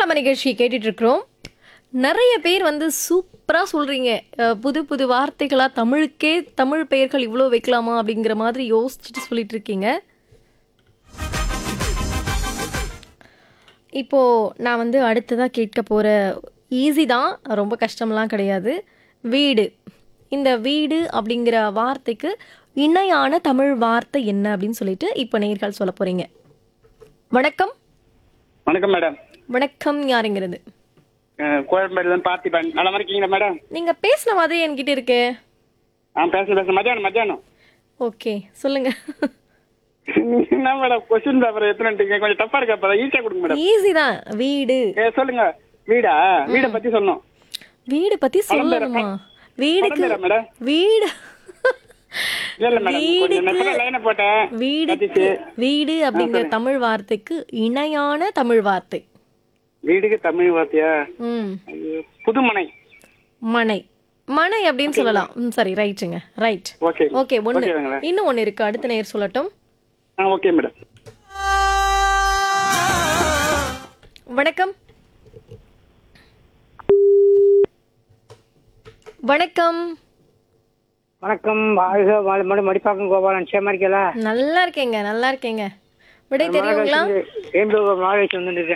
நம்ம நிகழ்ச்சியை கேட்டுட்டு இருக்கிறோம் நிறைய பேர் வந்து சூப்பராக சொல்கிறீங்க புது புது வார்த்தைகளாக தமிழுக்கே தமிழ் பெயர்கள் இவ்வளோ வைக்கலாமா அப்படிங்கிற மாதிரி யோசிச்சுட்டு சொல்லிட்டு இருக்கீங்க இப்போது நான் வந்து அடுத்ததாக கேட்க போகிற ஈஸி தான் ரொம்ப கஷ்டம்லாம் கிடையாது வீடு இந்த வீடு அப்படிங்கிற வார்த்தைக்கு இணையான தமிழ் வார்த்தை என்ன அப்படின்னு சொல்லிட்டு இப்போ நேர்கள் சொல்ல போகிறீங்க வணக்கம் வணக்கம் மேடம் வணக்கம் யாருங்கிறது கோயம்பேடு தான் பார்த்திபன் நல்லா இருக்கீங்களா மேடம் நீங்கள் பேசின மாதிரி என்கிட்ட இருக்கு ஆ பேச பேச மத்தியானம் மத்தியானம் ஓகே சொல்லுங்க என்ன மேடம் கொஸ்டின் பேப்பர் எத்தனை கொஞ்சம் டஃபா இருக்கா அப்ப ஈஸியா கொடுங்க மேடம் ஈஸி தான் வீடு ஏ சொல்லுங்க வீடா வீட பத்தி சொல்லணும் வீடு பத்தி சொல்லணுமா வீடுக்கு படம் பேரா மேடம் வீடு இல்ல இல்ல மேடம் கொஞ்சம் நெசமா லைனை போட்டேன் வீடுக்கு வீடு அப்படிங்கிற தமிழ் வார்த்தைக்கு இணையான தமிழ் வார்த்தை வீடுக்கு தமிழ் வார்த்தையா ம் ஐயோ, புதுமனை மனை மனை அப்படின்னு சொல்லலாம் ம் சரி ரைட்டுங்க ரைட் ஓகே ஓகே ஒன்று ஓகேங்களா இன்னும் ஒன்று இருக்கு அடுத்த நேர் சொல்லட்டும் ஆ ஓகே மேடம் வணக்கம் வணக்கம் வணக்கம் வாழ்க வாழ்மடி மடிப்பாக்கம் கோபாலன் சேமா இருக்கல நல்லா இருக்கேங்க நல்லா இருக்கேங்க விடை தெரியுங்களா வேம்பு மாலை வந்துட்டு